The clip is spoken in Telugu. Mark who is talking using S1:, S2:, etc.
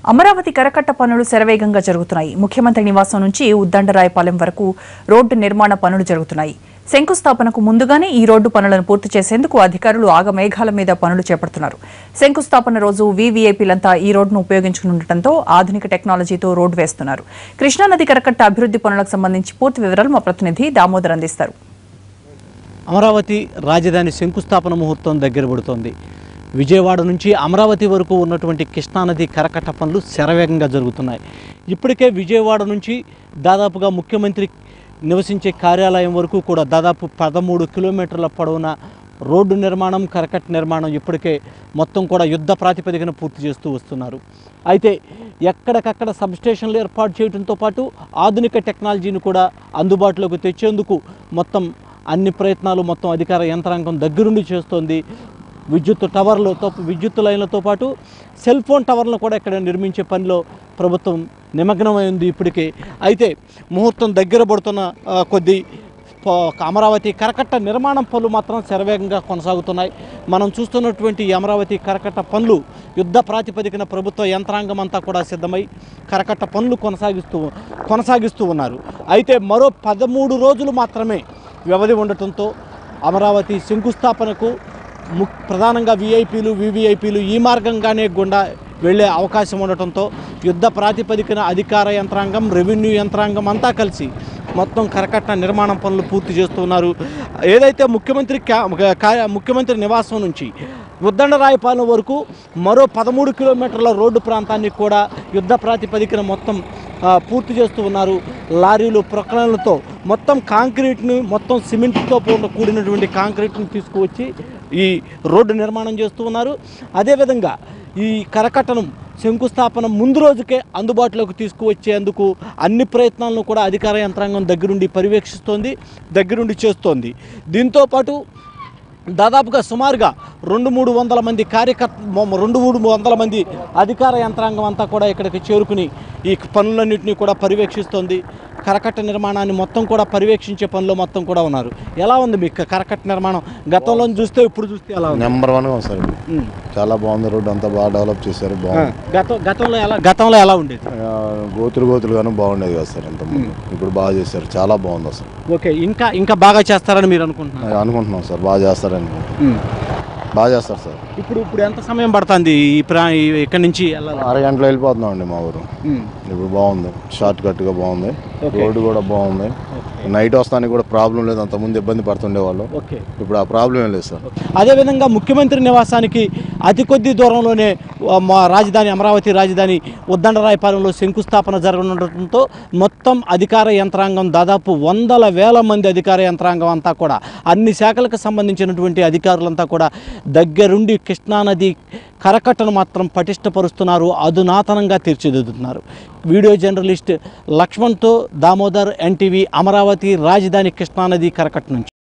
S1: అమరావతి కరకట్ట పనులు శరవేగంగా జరుగుతున్నాయి ముఖ్యమంత్రి నివాసం నుంచి ఉద్దండరాయపాలెం వరకు రోడ్డు నిర్మాణ పనులు జరుగుతున్నాయి శంకుస్థాపనకు ముందుగానే ఈ రోడ్డు పనులను పూర్తి చేసేందుకు అధికారులు ఆగమేఘాల మీద పనులు చేపడుతున్నారు శంకుస్థాపన రోజు వీవీఐపీలంతా ఈ రోడ్డును ఉపయోగించుకుంటుండటంతో ఆధునిక టెక్నాలజీతో రోడ్డు వేస్తున్నారు కృష్ణానది కరకట్ట అభివృద్ధి పనులకు సంబంధించి పూర్తి వివరాలు మా ప్రతినిధి దామోదర్ అందిస్తారు
S2: అమరావతి రాజధాని శంకుస్థాపన ముహూర్తం దగ్గర పడుతోంది విజయవాడ నుంచి అమరావతి వరకు ఉన్నటువంటి కృష్ణానది కరకట్ట పనులు శరవేగంగా జరుగుతున్నాయి ఇప్పటికే విజయవాడ నుంచి దాదాపుగా ముఖ్యమంత్రి నివసించే కార్యాలయం వరకు కూడా దాదాపు పదమూడు కిలోమీటర్ల పొడవున రోడ్డు నిర్మాణం కరకట్ట నిర్మాణం ఇప్పటికే మొత్తం కూడా యుద్ధ ప్రాతిపదికన పూర్తి చేస్తూ వస్తున్నారు అయితే ఎక్కడికక్కడ సబ్స్టేషన్లు ఏర్పాటు చేయడంతో పాటు ఆధునిక టెక్నాలజీని కూడా అందుబాటులోకి తెచ్చేందుకు మొత్తం అన్ని ప్రయత్నాలు మొత్తం అధికార యంత్రాంగం దగ్గరుండి చేస్తోంది విద్యుత్ టవర్లతో విద్యుత్ లైన్లతో పాటు సెల్ ఫోన్ టవర్లను కూడా ఇక్కడ నిర్మించే పనిలో ప్రభుత్వం నిమగ్నమైంది ఇప్పటికే అయితే ముహూర్తం దగ్గర పడుతున్న ఆ, కొద్దీ ప- అమరావతి కరకట్ట నిర్మాణం పనులు మాత్రం శరవేగంగా కొనసాగుతున్నాయి మనం చూస్తున్నటువంటి ఈ అమరావతి కరకట్ట పనులు యుద్ధ ప్రాతిపదికన ప్రభుత్వ యంత్రాంగం అంతా కూడా సిద్ధమై కరకట్ట పనులు కొనసాగిస్తూ కొనసాగిస్తూ ఉన్నారు అయితే మరో పదమూడు రోజులు మాత్రమే వ్యవధి ఉండటంతో అమరావతి శంకుస్థాపనకు ము ప్రధానంగా విఐపీలు వివిఐపీలు ఈ మార్గంగానే గుండా వెళ్ళే అవకాశం ఉండటంతో యుద్ధ ప్రాతిపదికన అధికార యంత్రాంగం రెవెన్యూ యంత్రాంగం అంతా కలిసి మొత్తం కరకట్ట నిర్మాణం పనులు పూర్తి చేస్తున్నారు ఏదైతే ముఖ్యమంత్రి క్యా- కా- ముఖ్యమంత్రి నివాసం నుంచి ఉద్దండరాయపాలెం వరకు మరో పదమూడు కిలోమీటర్ల రోడ్డు ప్రాంతాన్ని కూడా యుద్ధ ప్రాతిపదికన మొత్తం ఆ, పూర్తి చేస్తూ ఉన్నారు లారీలు ప్రకటనలతో మొత్తం కాంక్రీట్ను మొత్తం సిమెంట్తో పూర్ణ కూడినటువంటి కాంక్రీట్ని తీసుకువచ్చి ఈ రోడ్డు నిర్మాణం చేస్తూ ఉన్నారు అదేవిధంగా ఈ కరకట్టను శంకుస్థాపన ముందు రోజుకే అందుబాటులోకి తీసుకువచ్చేందుకు అన్ని ప్రయత్నాలను కూడా అధికార యంత్రాంగం దగ్గరుండి పర్యవేక్షిస్తోంది దగ్గరుండి చేస్తోంది దీంతోపాటు దాదాపుగా సుమారుగా రెండు మూడు వందల మంది కార్యకర్త మొ- రెండు మూడు వందల మంది అధికార యంత్రాంగం అంతా కూడా ఇక్కడికి చేరుకుని ఈ పనులన్నింటినీ కూడా పర్యవేక్షిస్తోంది కరకట్ట నిర్మాణాన్ని మొత్తం కూడా పర్యవేక్షించే పనిలో మొత్తం కూడా ఉన్నారు ఎలా ఉంది మీకు కరకట్ట నిర్మాణం గతంలో చూస్తే ఇప్పుడు చూస్తే ఎలా ఉంది
S3: నెంబర్ వన్గా ఉంది సార్ ఇప్పుడు.
S2: ఉమ్.
S3: చాలా బాగుంది రోడ్ అంతా బాగా డెవలప్ చేశారు బాగుంది
S2: గత గతంలో ఎలా గతంలో ఎలా ఉండేది
S3: ఆ, గోతులు గోతులుగాను బాగుండేది కదా సార్ ఇంత ముందు ఇప్పుడు బాగా చేశారు చాలా బాగుంది అసలు
S2: ఓకే ఇంకా ఇంకా బాగా చేస్తారని మీరు అనుకుంటున్నారు
S3: అనుకుంటున్నాం సార్ బాగా చేస్తారని బాగా చేస్తారు సార్
S2: ఇప్పుడు ఇప్పుడు ఎంత సమయం పడుతుంది ఈ ప్రా ఈ- ఇక్కడి నుంచి వెళ్ళాలి
S3: అర గంటలో వెళ్ళిపోతున్నాం అండి మా ఊరు
S2: ఉమ్.
S3: ఇప్పుడు బాగుంది షార్ట్ కట్గా బాగుంది
S2: ఓకే.
S3: రోడ్డు కూడా బాగుంది నైట్ వస్తానికి కూడా ప్రాబ్లం లేదు అంతకుముందు ఇబ్బంది పడుతుండే వాళ్ళు
S2: ఓకే
S3: ఇప్పుడు ఆ ప్రాబ్లం ఏం లేదు సార్
S2: అదేవిధంగా ముఖ్యమంత్రి నివాసానికి అతి కొద్ది దూరంలోనే ఆ, మా రాజధాని అమరావతి రాజధాని ఉద్దండరాయపాలెంలో శంకుస్థాపన జరగనుండటంతో మొత్తం అధికార యంత్రాంగం దాదాపు వందల వేల మంది అధికార యంత్రాంగం అంతా కూడా అన్ని శాఖలకు సంబంధించినటువంటి అధికారులంతా కూడా దగ్గరుండి కృష్ణానది కరకట్టను మాత్రం పటిష్టపరుస్తున్నారు అధునాతనంగా తీర్చిదిద్దుతున్నారు వీడియో జర్నలిస్ట్ లక్ష్మణ్తో దామోదర్ ఎన్టీవీ అమరావతి రాజధాని కృష్ణానది కరకట్ట నుంచి